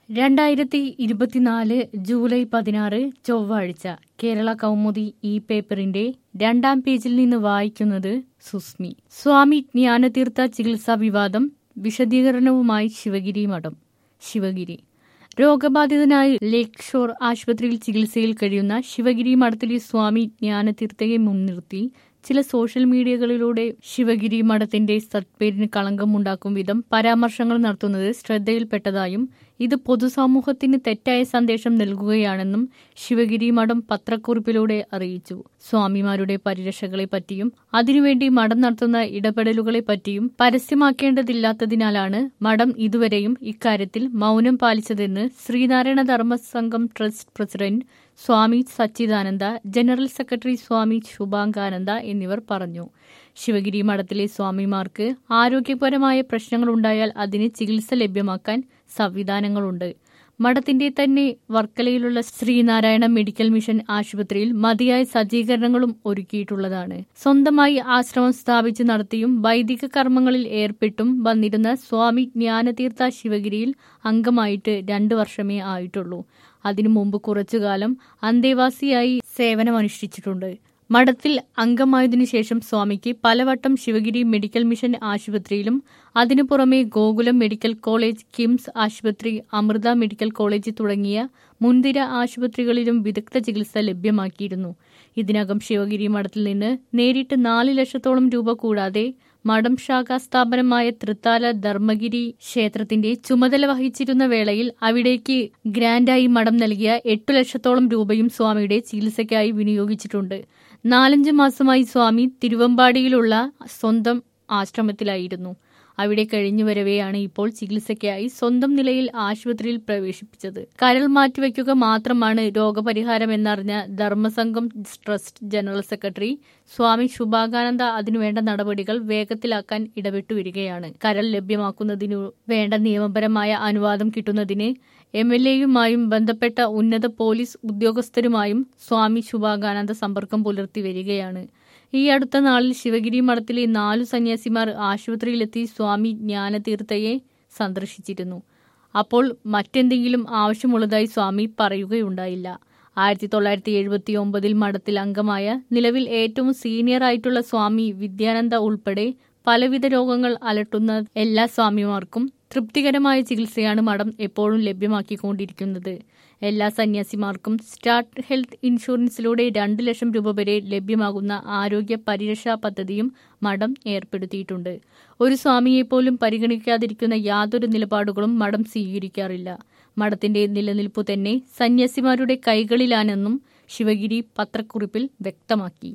രണ്ടായിരത്തി ഇരുപത്തിനാല് ജൂലൈ പതിനാറ് ചൊവ്വാഴ്ച കേരള കൗമുദി ഈ പേപ്പറിന്റെ രണ്ടാം പേജിൽ നിന്ന് വായിക്കുന്നത് സുസ്മി സ്വാമി ജ്ഞാനതീർത്ഥ ചികിത്സാ വിവാദം വിശദീകരണവുമായി ശിവഗിരി മഠം ശിവഗിരി രോഗബാധിതനായി ലേക്ക് ഷോർ ആശുപത്രിയിൽ ചികിത്സയിൽ കഴിയുന്ന ശിവഗിരി മഠത്തിലെ സ്വാമി ജ്ഞാനതീർത്ഥയെ മുൻനിർത്തി ചില സോഷ്യൽ മീഡിയകളിലൂടെ ശിവഗിരി മഠത്തിന്റെ സത്പേരിന് കളങ്കമുണ്ടാക്കും വിധം പരാമർശങ്ങൾ നടത്തുന്നത് ശ്രദ്ധയിൽപ്പെട്ടതായും ഇത് പൊതുസമൂഹത്തിന് തെറ്റായ സന്ദേശം നൽകുകയാണെന്നും ശിവഗിരി മഠം പത്രക്കുറിപ്പിലൂടെ അറിയിച്ചു സ്വാമിമാരുടെ പരിരക്ഷകളെ പറ്റിയും അതിനുവേണ്ടി മഠം നടത്തുന്ന ഇടപെടലുകളെ പറ്റിയും പരസ്യമാക്കേണ്ടതില്ലാത്തതിനാലാണ് മഠം ഇതുവരെയും ഇക്കാര്യത്തിൽ മൗനം പാലിച്ചതെന്ന് Sreenarayana Dharma Sangham trust president Swami Sachidananda general secretary Swami Shubhangananda എന്നിവർ പറഞ്ഞു ശിവഗിരി മഠത്തിലെ സ്വാമിമാർക്ക് ആരോഗ്യപരമായ പ്രശ്നങ്ങളുണ്ടായാൽ അതിന് ചികിത്സ ലഭ്യമാക്കാൻ സംവിധാനങ്ങളുണ്ട് മഠത്തിന്റെ തന്നെ വർക്കലയിലുള്ള ശ്രീനാരായണ മെഡിക്കൽ മിഷൻ ആശുപത്രിയിൽ മതിയായ സജ്ജീകരണങ്ങളും ഒരുക്കിയിട്ടുള്ളതാണ് സ്വന്തമായി ആശ്രമം സ്ഥാപിച്ച് നടത്തിയും വൈദിക കർമ്മങ്ങളിൽ ഏർപ്പെട്ടും വന്നിരുന്ന സ്വാമി ജ്ഞാനതീർത്ഥ ശിവഗിരിയിൽ അംഗമായിട്ട് രണ്ടു വർഷമേ ആയിട്ടുള്ളൂ അതിനു മുമ്പ് കുറച്ചുകാലം അന്തേവാസിയായി സേവനമനുഷ്ഠിച്ചിട്ടുണ്ട് മഠത്തിൽ അംഗമായതിനു ശേഷം സ്വാമിക്ക് പലവട്ടം ശിവഗിരി മെഡിക്കൽ മിഷൻ ആശുപത്രിയിലും അതിനു പുറമെ ഗോകുലം മെഡിക്കൽ കോളേജ് കിംസ് ആശുപത്രി അമൃത മെഡിക്കൽ കോളേജ് തുടങ്ങിയ മുൻതിര ആശുപത്രികളിലും വിദഗ്ധ ചികിത്സ ലഭ്യമാക്കിയിരുന്നു ഇതിനകം ശിവഗിരി മഠത്തിൽ നിന്ന് നേരിട്ട് നാല് ലക്ഷത്തോളം രൂപ കൂടാതെ മഠം ശാഖാ സ്ഥാപനമായ തൃത്താല ധർമ്മഗിരി ക്ഷേത്രത്തിന്റെ ചുമതല വഹിച്ചിരുന്ന വേളയിൽ അവിടേക്ക് ഗ്രാൻഡായി മഠം നൽകിയ എട്ടു ലക്ഷത്തോളം രൂപയും സ്വാമിയുടെ ചികിത്സയ്ക്കായി വിനിയോഗിച്ചിട്ടുണ്ട് നാലഞ്ചു മാസമായി സ്വാമി തിരുവമ്പാടിയിലുള്ള സ്വന്തം ആശ്രമത്തിലായിരുന്നു അവിടെ കഴിഞ്ഞു വരവെയാണ് ഇപ്പോൾ ചികിത്സയ്ക്കായി സ്വന്തം നിലയിൽ ആശുപത്രിയിൽ പ്രവേശിപ്പിച്ചത് കരൾ മാറ്റിവെക്കുക മാത്രമാണ് രോഗപരിഹാരം എന്നറിഞ്ഞ Dharmasangham trust general secretary Swami Shubhakananda അതിനുവേണ്ട നടപടികൾ വേഗത്തിലാക്കാൻ ഇടപെട്ടു വരികയാണ് കരൾ ലഭ്യമാക്കുന്നതിനു വേണ്ട നിയമപരമായ അനുവാദം കിട്ടുന്നതിന് എം എൽ എയുമായും ബന്ധപ്പെട്ട ഉന്നത പോലീസ് ഉദ്യോഗസ്ഥരുമായും സ്വാമി ശുഭാകാനന്ദ സമ്പർക്കം പുലർത്തി വരികയാണ് ഈ അടുത്ത നാളിൽ ശിവഗിരി മഠത്തിലെ നാലു സന്യാസിമാർ ആശുപത്രിയിലെത്തി സ്വാമി ജ്ഞാനതീർത്ഥയെ സന്ദർശിച്ചിരുന്നു അപ്പോൾ മറ്റെന്തെങ്കിലും ആവശ്യമുള്ളതായി സ്വാമി പറയുകയുണ്ടായില്ല ആയിരത്തി തൊള്ളായിരത്തി എഴുപത്തി ഒമ്പതിൽ മഠത്തിൽ അംഗമായ നിലവിൽ ഏറ്റവും സീനിയർ ആയിട്ടുള്ള സ്വാമി വിദ്യാനന്ദ ഉൾപ്പെടെ പലവിധ രോഗങ്ങൾ അലട്ടുന്ന എല്ലാ സ്വാമിമാർക്കും തൃപ്തികരമായ ചികിത്സയാണ് മഠം എപ്പോഴും ലഭ്യമാക്കിക്കൊണ്ടിരിക്കുന്നത് എല്ലാ സന്യാസിമാർക്കും സ്റ്റാർട്ട് ഹെൽത്ത് ഇൻഷുറൻസിലൂടെ രണ്ട് ലക്ഷം രൂപ വരെ ലഭ്യമാകുന്ന ആരോഗ്യ പരിരക്ഷാ പദ്ധതിയും മഠം ഏർപ്പെടുത്തിയിട്ടുണ്ട് ഒരു സ്വാമിയെപ്പോലും പരിഗണിക്കാതിരിക്കുന്ന യാതൊരു നിലപാടുകളും മഠം സ്വീകരിക്കാറില്ല മഠത്തിന്റെ നിലനിൽപ്പു തന്നെ സന്യാസിമാരുടെ കൈകളിലാണെന്നും ശിവഗിരി പത്രക്കുറിപ്പിൽ വ്യക്തമാക്കി